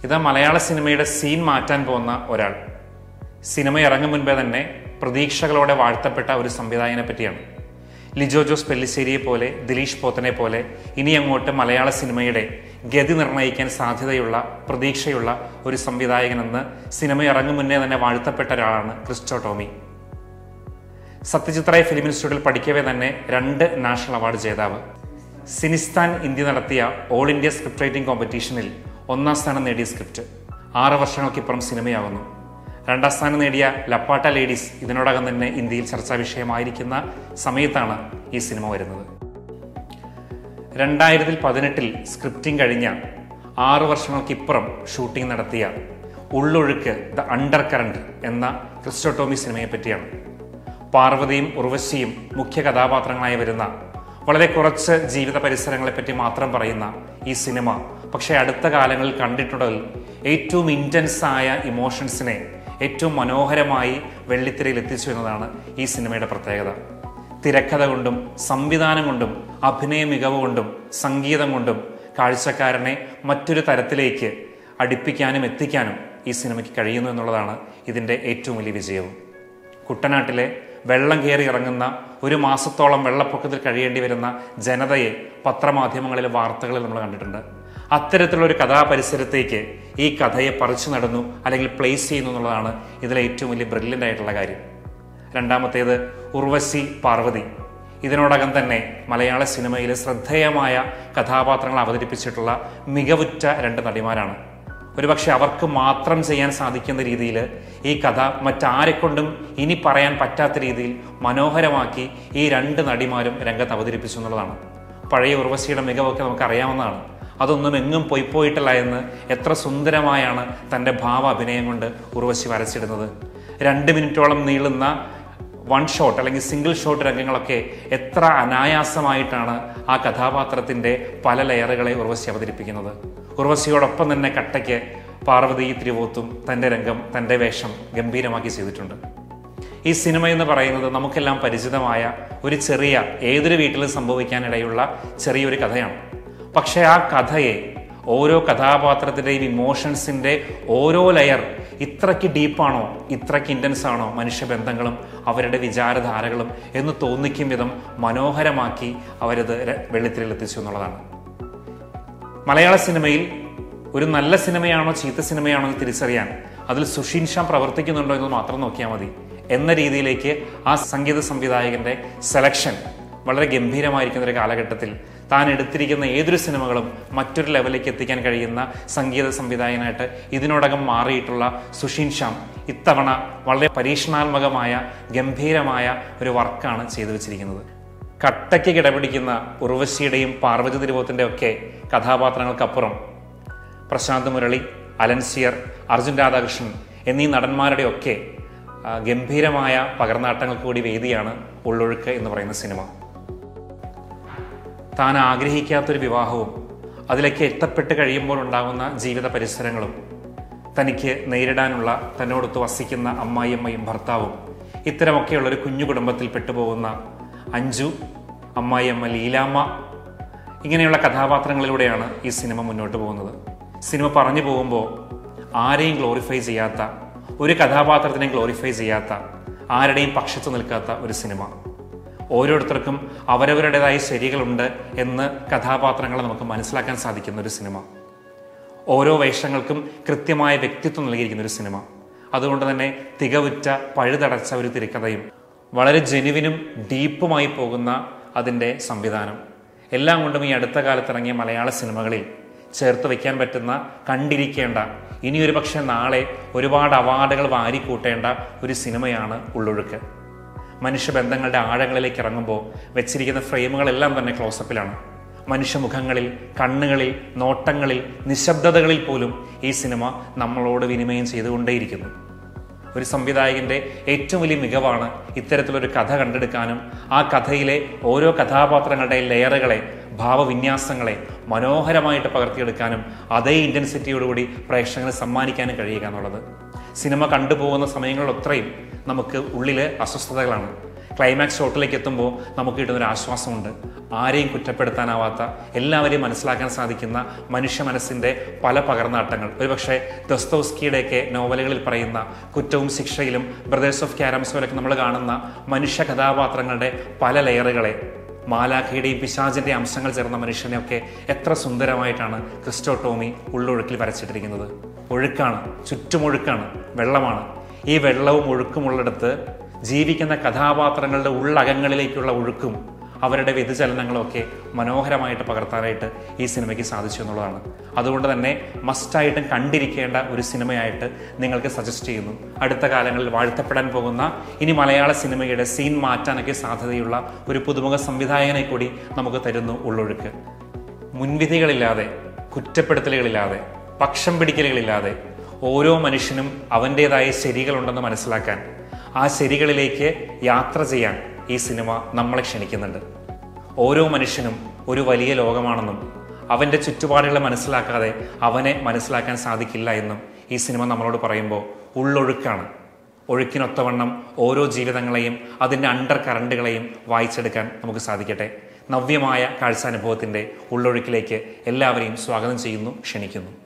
ഇത് മലയാള സിനിമയുടെ സീൻ മാറ്റാൻ പോകുന്ന ഒരാൾ സിനിമ ഇറങ്ങും മുൻപേ തന്നെ പ്രതീക്ഷകളോടെ വാഴ്ത്തപ്പെട്ട ഒരു സംവിധായകനെ പറ്റിയാണ് ലിജോ ജോസ് പെല്ലിശ്ശേരിയെ പോലെ ദിലീഷ് പോത്തനെ പോലെ ഇനി അങ്ങോട്ട് മലയാള സിനിമയുടെ ഗതി നിർണ്ണയിക്കാൻ സാധ്യതയുള്ള പ്രതീക്ഷയുള്ള ഒരു സംവിധായകനെന്ന് സിനിമ ഇറങ്ങും മുന്നേ തന്നെ വാഴ്ത്തപ്പെട്ട ഒരാളാണ് ക്രിസ്റ്റോ ടോമി സത്യജിത്രായ ഫിലിം ഇൻസ്റ്റിറ്റ്യൂട്ടിൽ പഠിക്കവേ തന്നെ രണ്ട് നാഷണൽ അവാർഡ് ജേതാവ് സിനിസ്ഥാൻ ഇന്ത്യ നടത്തിയ ഓൾ ഇന്ത്യ സ്ക്രിപ്റ്റ് റൈറ്റിംഗ് കോമ്പറ്റീഷനിൽ ഒന്നാം സ്ഥാനം നേടിയ സ്ക്രിപ്റ്റ് ആറ് വർഷങ്ങൾക്കിപ്പുറം സിനിമയാകുന്നു രണ്ടാം സ്ഥാനം നേടിയ ലപ്പാട്ട ലേഡീസ് ഇതിനോടകം തന്നെ ഇന്ത്യയിൽ ചർച്ചാ വിഷയമായിരിക്കുന്ന സമയത്താണ് ഈ സിനിമ വരുന്നത് രണ്ടായിരത്തി പതിനെട്ടിൽ സ്ക്രിപ്റ്റിംഗ് കഴിഞ്ഞ ആറു വർഷങ്ങൾക്കിപ്പുറം ഷൂട്ടിംഗ് നടത്തിയ ഉള്ളൊഴുക്ക് ദ അണ്ടർ കറണ്ട് എന്ന ക്രിസ്റ്റോട്ടോമി സിനിമയെ പറ്റിയാണ് പാർവതിയും ഉർവശിയും മുഖ്യ കഥാപാത്രങ്ങളായി വരുന്ന വളരെ കുറച്ച് ജീവിത പരിസരങ്ങളെപ്പറ്റി മാത്രം പറയുന്ന ഈ സിനിമ പക്ഷേ അടുത്ത കാലങ്ങളിൽ കണ്ടിട്ടുള്ളതിൽ ഏറ്റവും ഇൻറ്റൻസ് ആയ ഇമോഷൻസിനെ ഏറ്റവും മനോഹരമായി വെള്ളിത്തിരയിൽ എത്തിച്ചു എന്നതാണ് ഈ സിനിമയുടെ പ്രത്യേകത തിരക്കഥ കൊണ്ടും സംവിധാനം കൊണ്ടും അഭിനയ മികവ് കൊണ്ടും സംഗീതം കൊണ്ടും കാഴ്ചക്കാരനെ മറ്റൊരു തരത്തിലേക്ക് അടുപ്പിക്കാനും എത്തിക്കാനും ഈ സിനിമയ്ക്ക് കഴിയുന്നു എന്നുള്ളതാണ് ഇതിൻ്റെ ഏറ്റവും വലിയ വിജയവും കുട്ടനാട്ടിലെ വെള്ളം കയറി ഇറങ്ങുന്ന ഒരു മാസത്തോളം വെള്ളപ്പൊക്കത്തിൽ കഴിയേണ്ടി വരുന്ന ജനതയെ പത്രമാധ്യമങ്ങളിലെ വാർത്തകളിൽ നമ്മൾ കണ്ടിട്ടുണ്ട് അത്തരത്തിലുള്ള ഒരു കഥാപരിസരത്തേക്ക് ഈ കഥയെ പറിച്ചു നടന്നു അല്ലെങ്കിൽ പ്ലേസ് ചെയ്യുന്നു എന്നുള്ളതാണ് ഇതിലെ ഏറ്റവും വലിയ ബ്രില്യൻ്റ് ആയിട്ടുള്ള കാര്യം രണ്ടാമത്തേത് ഉർവശി പാർവതി ഇതിനോടകം തന്നെ മലയാള സിനിമയിൽ ശ്രദ്ധേയമായ കഥാപാത്രങ്ങൾ അവതരിപ്പിച്ചിട്ടുള്ള മികവുറ്റ രണ്ട് നടിമാരാണ് ഒരുപക്ഷെ അവർക്ക് മാത്രം ചെയ്യാൻ സാധിക്കുന്ന രീതിയിൽ ഈ കഥ മറ്റാരെക്കൊണ്ടും ഇനി പറയാൻ പറ്റാത്ത രീതിയിൽ മനോഹരമാക്കി ഈ രണ്ട് നടിമാരും രംഗത്ത് അവതരിപ്പിച്ചു എന്നുള്ളതാണ് പഴയ ഉർവശിയുടെ മികവൊക്കെ നമുക്ക് അറിയാവുന്നതാണ് അതൊന്നും എങ്ങും പോയി പോയിട്ടില്ല എന്ന് എത്ര സുന്ദരമായാണ് തൻ്റെ ഭാവ അഭിനയം കൊണ്ട് ഉർവശി വരച്ചിടുന്നത് രണ്ട് മിനിറ്റോളം നീളുന്ന വൺ ഷോട്ട് അല്ലെങ്കിൽ സിംഗിൾ ഷോട്ട് രംഗങ്ങളൊക്കെ എത്ര അനായാസമായിട്ടാണ് ആ കഥാപാത്രത്തിന്റെ പല ലെയറുകളെ ഉർവശി അവതരിപ്പിക്കുന്നത് ഉർവശിയോടൊപ്പം തന്നെ കട്ടയ്ക്ക് പാർവതി തിരുവോത്തും തന്റെ രംഗം തന്റെ വേഷം ഗംഭീരമാക്കി ചെയ്തിട്ടുണ്ട് ഈ സിനിമ എന്ന് പറയുന്നത് നമുക്കെല്ലാം പരിചിതമായ ഒരു ചെറിയ ഏതൊരു വീട്ടിലും സംഭവിക്കാനിടയുള്ള ചെറിയൊരു കഥയാണ് പക്ഷേ ആ കഥയെ ഓരോ കഥാപാത്രത്തിൻ്റെയും ഇമോഷൻസിൻ്റെ ഓരോ ലെയർ ഇത്രയ്ക്ക് ഡീപ്പാണോ ഇത്രയ്ക്ക് ഇൻറ്റൻസ് ആണോ മനുഷ്യബന്ധങ്ങളും അവരുടെ വിചാരധാരകളും എന്ന് തോന്നിക്കും വിധം മനോഹരമാക്കി അവരത് ര- വെള്ളിത്തിരയിൽ എത്തിച്ചു എന്നുള്ളതാണ് മലയാള സിനിമയിൽ ഒരു നല്ല സിനിമയാണോ ചീത്ത സിനിമയാണോ എന്ന് തിരിച്ചറിയാൻ അതിൽ സുഷീൻ ഷാം പ്രവർത്തിക്കുന്നുണ്ടോ എന്ന് മാത്രം നോക്കിയാൽ മതി എന്ന രീതിയിലേക്ക് ആ സംഗീത സംവിധായകന്റെ സെലക്ഷൻ വളരെ ഗംഭീരമായിരിക്കുന്ന ഒരു കാലഘട്ടത്തിൽ താൻ എടുത്തിരിക്കുന്ന ഏതൊരു സിനിമകളും മറ്റൊരു ലെവലിലേക്ക് എത്തിക്കാൻ കഴിയുന്ന സംഗീത സംവിധായകനായിട്ട് ഇതിനോടകം മാറിയിട്ടുള്ള സുഷീൻ ഷ്യാം ഇത്തവണ വളരെ പരീക്ഷണാത്മകമായ ഗംഭീരമായ ഒരു വർക്കാണ് ചെയ്തു വെച്ചിരിക്കുന്നത് കട്ടയ്ക്ക് കിടപിടിക്കുന്ന ഉർവശിയുടെയും പാർവതി തിരുവോത്തിൻ്റെ ഒക്കെ കഥാപാത്രങ്ങൾക്കപ്പുറം പ്രശാന്ത് മുരളി അലൻസിയർ അർജുൻ രാധാകൃഷ്ണൻ എന്നീ നടന്മാരുടെയൊക്കെ ആ, ഗംഭീരമായ പകർന്നാട്ടങ്ങൾക്ക് കൂടി വേദിയാണ് ഉള്ളൊഴുക്ക് എന്ന് പറയുന്ന സിനിമ താൻ ആഗ്രഹിക്കാത്തൊരു വിവാഹവും അതിലേക്ക് എത്തപ്പെട്ട് കഴിയുമ്പോൾ ഉണ്ടാകുന്ന ജീവിത പരിസരങ്ങളും തനിക്ക് നേരിടാനുള്ള തന്നോടൊത്ത് വസിക്കുന്ന അമ്മായിയമ്മയും ഭർത്താവും ഇത്തരമൊക്കെയുള്ള ഒരു കുഞ്ഞു കുടുംബത്തിൽ പെട്ടുപോകുന്ന അഞ്ജു അമ്മായിയമ്മ ലീലാമ്മ ഇങ്ങനെയുള്ള കഥാപാത്രങ്ങളിലൂടെയാണ് ഈ സിനിമ മുന്നോട്ട് പോകുന്നത് സിനിമ പറഞ്ഞു പോകുമ്പോൾ ആരെയും ഗ്ലോറിഫൈ ചെയ്യാത്ത ഒരു കഥാപാത്രത്തിനെയും ഗ്ലോറിഫൈ ചെയ്യാത്ത ആരുടെയും പക്ഷത്ത് നിൽക്കാത്ത ഒരു സിനിമ ഓരോരുത്തർക്കും അവരവരുടേതായ ശരികളുണ്ട് എന്ന് കഥാപാത്രങ്ങളെ നമുക്ക് മനസ്സിലാക്കാൻ സാധിക്കുന്ന ഒരു സിനിമ ഓരോ വേഷങ്ങൾക്കും കൃത്യമായ വ്യക്തിത്വം നൽകിയിരിക്കുന്ന ഒരു സിനിമ അതുകൊണ്ട് തന്നെ തികവുറ്റ പഴുതടച്ച ഒരു തിരക്കഥയും വളരെ ജെനുവിനും ഡീപ്പുമായി പോകുന്ന അതിൻ്റെ സംവിധാനം എല്ലാം കൊണ്ടും ഈ അടുത്ത കാലത്ത് ഇറങ്ങിയ മലയാള സിനിമകളിൽ ചേർത്ത് വയ്ക്കാൻ പറ്റുന്ന കണ്ടിരിക്കേണ്ട ഇനി ഒരു പക്ഷേ നാളെ ഒരുപാട് അവാർഡുകൾ വാരിക്കൂട്ടേണ്ട ഒരു സിനിമയാണ് ഉള്ളൊഴുക്ക് മനുഷ്യബന്ധങ്ങളുടെ ആഴങ്ങളിലേക്ക് ഇറങ്ങുമ്പോൾ വെച്ചിരിക്കുന്ന ഫ്രെയിമുകളെല്ലാം തന്നെ ക്ലോസപ്പിലാണ് മനുഷ്യമുഖങ്ങളിൽ കണ്ണുകളിൽ നോട്ടങ്ങളിൽ നിശബ്ദതകളിൽ പോലും ഈ സിനിമ നമ്മളോട് വിനിമയം ചെയ്തുകൊണ്ടേയിരിക്കുന്നു ഒരു സംവിധായകന്റെ ഏറ്റവും വലിയ മികവാണ് ഇത്തരത്തിലൊരു കഥ കണ്ടെടുക്കാനും ആ കഥയിലെ ഓരോ കഥാപാത്രങ്ങളുടെ ലെയറുകളെ ഭാവവിന്യാസങ്ങളെ മനോഹരമായിട്ട് പകർത്തിയെടുക്കാനും അതേ ഇൻറ്റൻസിറ്റിയോടുകൂടി പ്രേക്ഷകന് സമ്മാനിക്കാനും കഴിയുക എന്നുള്ളത് സിനിമ കണ്ടുപോകുന്ന സമയങ്ങളിലൊത്രയും നമുക്ക് ഉള്ളിൽ അസ്വസ്ഥതകളാണ് ക്ലൈമാക്സ് ഷോട്ടിലേക്ക് എത്തുമ്പോൾ നമുക്ക് കിട്ടുന്നൊരു ആശ്വാസമുണ്ട് ആരെയും കുറ്റപ്പെടുത്താനാവാത്ത എല്ലാവരെയും മനസ്സിലാക്കാൻ സാധിക്കുന്ന മനുഷ്യ മനസ്സിൻ്റെ പല പകർന്നാട്ടങ്ങൾ ഒരുപക്ഷെ ദസ്തോസ്കിയുടെയൊക്കെ നോവലുകളിൽ പറയുന്ന കുറ്റവും ശിക്ഷയിലും ബ്രദേഴ്സ് ഓഫ് ക്യാരംസോലൊക്കെ നമ്മൾ കാണുന്ന മനുഷ്യ കഥാപാത്രങ്ങളുടെ പല ലെയറുകളെ മാലാഖയുടെയും പിശാചിന്റെ അംശങ്ങൾ ചേർന്ന മനുഷ്യനെയൊക്കെ എത്ര സുന്ദരമായിട്ടാണ് ക്രിസ്റ്റോ ടോമി ഉള്ളൊഴുക്കിൽ വരച്ചിട്ടിരിക്കുന്നത് ഒഴുക്കാണ് ചുറ്റുമൊഴുക്കാണ് വെള്ളമാണ് ഈ വെള്ളവും ഒഴുക്കുമുള്ളിടത്ത് ജീവിക്കുന്ന കഥാപാത്രങ്ങളുടെ ഉള്ളകങ്ങളിലേക്കുള്ള ഒഴുക്കും അവരുടെ വ്യതിചലനങ്ങളും ഒക്കെ മനോഹരമായിട്ട് പകർത്താനായിട്ട് ഈ സിനിമയ്ക്ക് സാധിച്ചു എന്നുള്ളതാണ് അതുകൊണ്ട് തന്നെ മസ്റ്റായിട്ടും കണ്ടിരിക്കേണ്ട ഒരു സിനിമയായിട്ട് നിങ്ങൾക്ക് സജസ്റ്റ് ചെയ്യുന്നു അടുത്ത കാലങ്ങളിൽ വാഴ്ത്തപ്പെടാൻ പോകുന്ന ഇനി മലയാള സിനിമയുടെ സീൻ മാറ്റാനൊക്കെ സാധ്യതയുള്ള ഒരു പുതുമുഖ സംവിധായകനെ കൂടി നമുക്ക് തരുന്നു ഉള്ളൊഴുക്ക് മുൻവിധികളില്ലാതെ കുറ്റപ്പെടുത്തലുകളില്ലാതെ പക്ഷം പിടിക്കലുകളില്ലാതെ ഓരോ മനുഷ്യനും അവൻ്റേതായ ശരികളുണ്ടെന്ന് മനസ്സിലാക്കാൻ ആ ശരികളിലേക്ക് യാത്ര ചെയ്യാൻ ഈ സിനിമ നമ്മളെ ക്ഷണിക്കുന്നുണ്ട് ഓരോ മനുഷ്യനും ഒരു വലിയ ലോകമാണെന്നും അവൻ്റെ ചുറ്റുപാടുകളെ മനസ്സിലാക്കാതെ അവനെ മനസ്സിലാക്കാൻ സാധിക്കില്ല എന്നും ഈ സിനിമ നമ്മളോട് പറയുമ്പോൾ ഉള്ളൊഴുക്കാണ് ഒഴുക്കിനൊത്തവണ്ണം ഓരോ ജീവിതങ്ങളെയും അതിൻ്റെ അണ്ടർ കറണ്ടുകളെയും വായിച്ചെടുക്കാൻ നമുക്ക് സാധിക്കട്ടെ നവ്യമായ കാഴ്ചാനുഭവത്തിൻ്റെ ഉള്ളൊഴുക്കിലേക്ക് എല്ലാവരെയും സ്വാഗതം ചെയ്യുന്നു ക്ഷണിക്കുന്നു